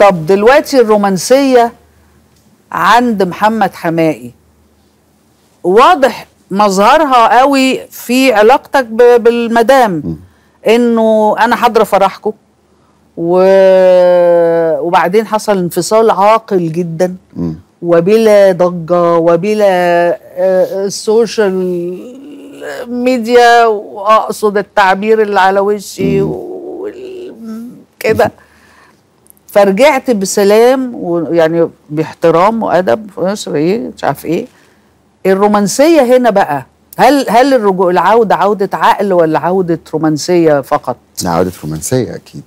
طب دلوقتي الرومانسيه عند محمد حمائي واضح مظهرها قوي في علاقتك ب- بالمدام انه انا حاضره فرحكم و... وبعدين حصل انفصال عاقل جدا مم. وبلا ضجه وبلا آه، السوشيال ميديا واقصد التعبير اللي على وشي وال- كده فرجعت بسلام ويعني باحترام وادب مصر ايه مش عارف ايه الرومانسيه هنا بقى هل هل الرجوع العوده عوده عقل ولا عوده رومانسيه فقط؟ لا، عودة رومانسية أكيد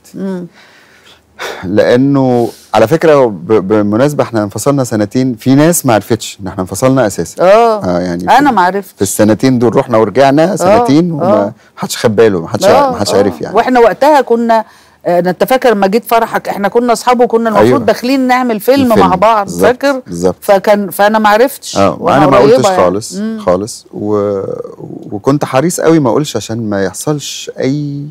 لأنه على فكرة ب- بالمناسبة احنا انفصلنا سنتين في ناس ما عرفتش ان احنا انفصلنا أساسا اه, آه، يعني انا في- ما عرفت في السنتين دول رحنا ورجعنا سنتين آه. وما حدش خد باله ما حدش ما حدش عرف يعني واحنا وقتها كنا آه، انت فاكر لما جيت فرحك احنا كنا اصحاب وكنا المفروض أيوة. داخلين نعمل فيلم, الفيلم. مع بعض بالظبط، فاكر؟ بالظبط. فكان فانا ما عرفتش اه وأنا وانا ما قريبة قلتش يعني. خالص مم. خالص و... وكنت حريص قوي ما اقولش عشان ما يحصلش اي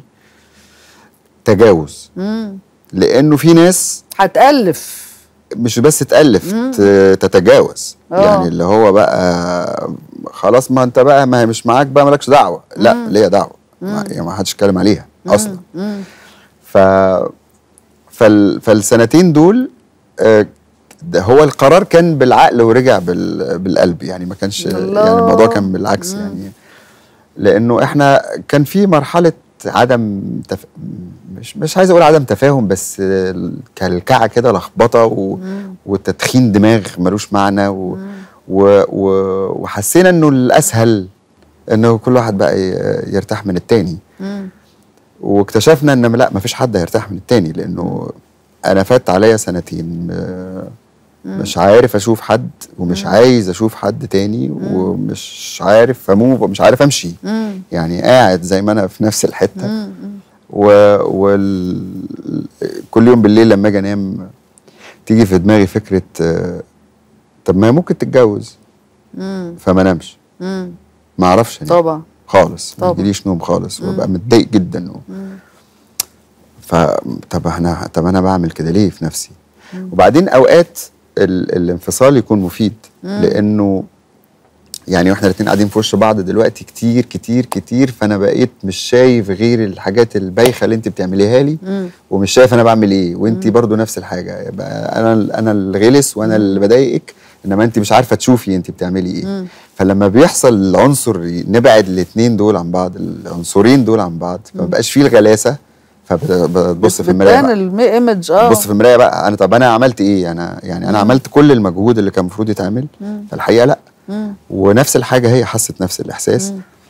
تجاوز مم. لانه في ناس هتألف مش بس تألف ت- تتجاوز آه. يعني اللي هو بقى خلاص ما انت بقى ما هي مش معاك بقى مالكش دعوه لا ليا دعوه ما- يعني ما حدش اتكلم عليها اصلا مم. ف فال... فالسنتين دول آه، ده هو القرار كان بالعقل ورجع بال... بالقلب يعني ما كانش الله. يعني الموضوع كان بالعكس يعني لانه احنا كان في مرحله عدم تف... مش مش عايز اقول عدم تفاهم بس كلكعه كده لخبطه و... وتدخين دماغ ملوش معنى و... و... و... وحسينا انه الاسهل انه كل واحد بقى ي- يرتاح من التاني مم. واكتشفنا ان لا مفيش حد هيرتاح من التاني لانه انا فات عليا سنتين آه، مش عارف اشوف حد ومش عايز اشوف حد تاني ومش عارف اموف ومش عارف امشي مم. يعني قاعد زي ما انا في نفس الحته مم. و... وال... كل يوم بالليل لما اجي انام تيجي في دماغي فكره آه، طب ما هي ممكن تتجوز مم. فما نامش مم. ما اعرفش أنام. طبعا خالص ما طبعا. يجيليش نوم خالص وابقى متضايق جدا و... ف طب انا طب انا بعمل كده ليه في نفسي وبعدين اوقات ال... الانفصال يكون مفيد لانه يعني واحنا الاثنين قاعدين في وش بعض دلوقتي كتير كتير كتير فانا بقيت مش شايف غير الحاجات البايخه اللي انت بتعمليها لي ومش شايف انا بعمل ايه وانت برضو نفس الحاجه يبقى انا انا الغلس وانا اللي بضايقك انما انت مش عارفه تشوفي انت بتعملي ايه فلما بيحصل العنصر نبعد الاثنين دول عن بعض العنصرين دول عن بعض فما بقاش فيه الغلاسه فبتبص في المرايه بتبان بقى. الايمج اه بص في المرايه بقى انا طب انا عملت ايه انا يعني انا عملت كل المجهود اللي كان المفروض يتعمل فالحقيقه لا مم. ونفس الحاجه هي حست نفس الاحساس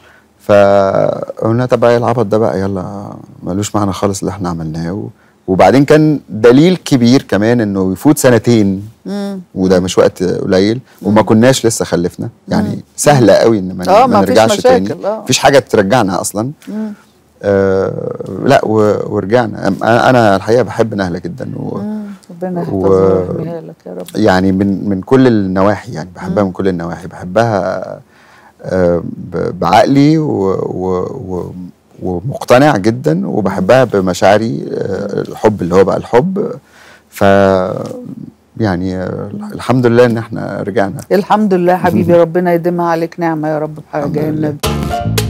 فقلنا طب ايه العبط ده بقى يلا ملوش معنى خالص اللي احنا عملناه و... وبعدين كان دليل كبير كمان انه يفوت سنتين مم. وده مش وقت قليل وما كناش لسه خلفنا يعني سهله قوي ان ما, آه، ما ما فيش نرجعش مشاكل، تاني آه. مفيش حاجه ترجعنا اصلا مم. آه لا و... ورجعنا انا أنا الحقيقه بحب نهله جدا و... مم. ربنا و- يحفظها ويحميها لك يا رب يعني من من كل النواحي يعني بحبها من كل النواحي بحبها آه، ب- بعقلي و و و ومقتنع جدا وبحبها بمشاعري آه، الحب اللي هو بقى الحب ف يعني آه، الحمد لله ان احنا رجعنا الحمد لله حبيبي ربنا يديمها عليك نعمه يا رب بحاجه الحمد يا لله. النبي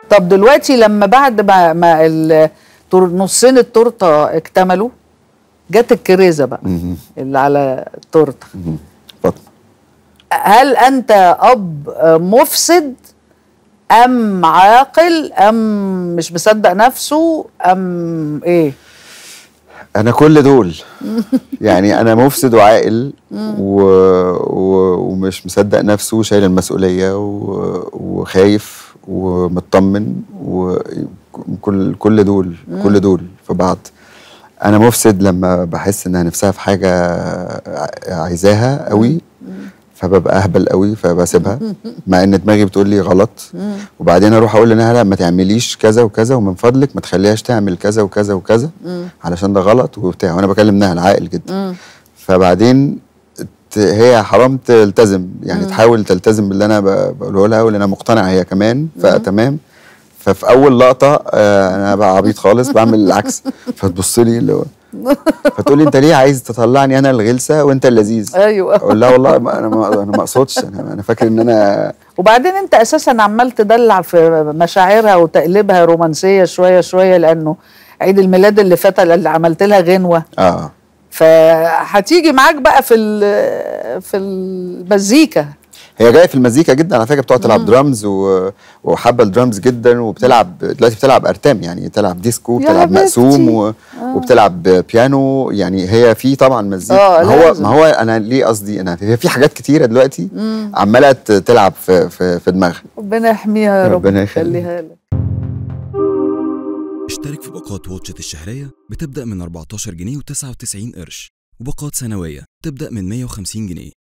طب دلوقتي لما بعد ما ما ال- تور- نصين التورته اكتملوا جت الكريزه بقى مهم. اللي على التورته مهم. فاطمه هل انت اب مفسد ام عاقل ام مش مصدق نفسه ام ايه انا كل دول يعني انا مفسد وعاقل و... و... ومش مصدق نفسه وشايل المسؤوليه و... وخايف ومطمن وكل كل دول كل دول في بعض انا مفسد لما بحس انها نفسها في حاجه ع- عايزاها قوي فببقى اهبل قوي فبسيبها مع ان دماغي بتقول لي غلط وبعدين اروح اقول لها لا ما تعمليش كذا وكذا ومن فضلك ما تخليهاش تعمل كذا وكذا وكذا علشان ده غلط وبتاع وانا بكلم نهى العاقل جدا فبعدين ت- هي حرام تلتزم يعني تحاول تلتزم باللي انا ب- بقوله لها واللي انا مقتنع هي كمان فتمام ففي اول لقطه آه انا بقى عبيط خالص بعمل العكس فتبص لي اللي هو فتقول لي انت ليه عايز تطلعني انا الغلسه وانت اللذيذ ايوه اقول لها والله ما انا ما انا ما اقصدش انا انا فاكر ان انا وبعدين انت اساسا عمال تدلع في مشاعرها وتقلبها رومانسيه شويه شويه لانه عيد الميلاد اللي فات اللي عملت لها غنوه اه فهتيجي معاك بقى في ال- في المزيكا هي جايه في المزيكا جدا على فكره بتقعد تلعب درامز و... وحابه الدرامز جدا وبتلعب دلوقتي بتلعب ارتام يعني بتلعب ديسكو يا بتلعب مقسوم حبيبتي. و... وبتلعب بيانو يعني هي في طبعا مزيكا آه، ما هو لازم. ما هو انا ليه قصدي انا هي في حاجات كتيره دلوقتي عماله ت- تلعب في في, في دماغها ربنا يحميها يا رب ربنا يخليك. يخليها لك اشترك في باقات واتشت الشهرية بتبدأ من 14 جنيه و99 قرش وباقات سنوية تبدأ من 150 جنيه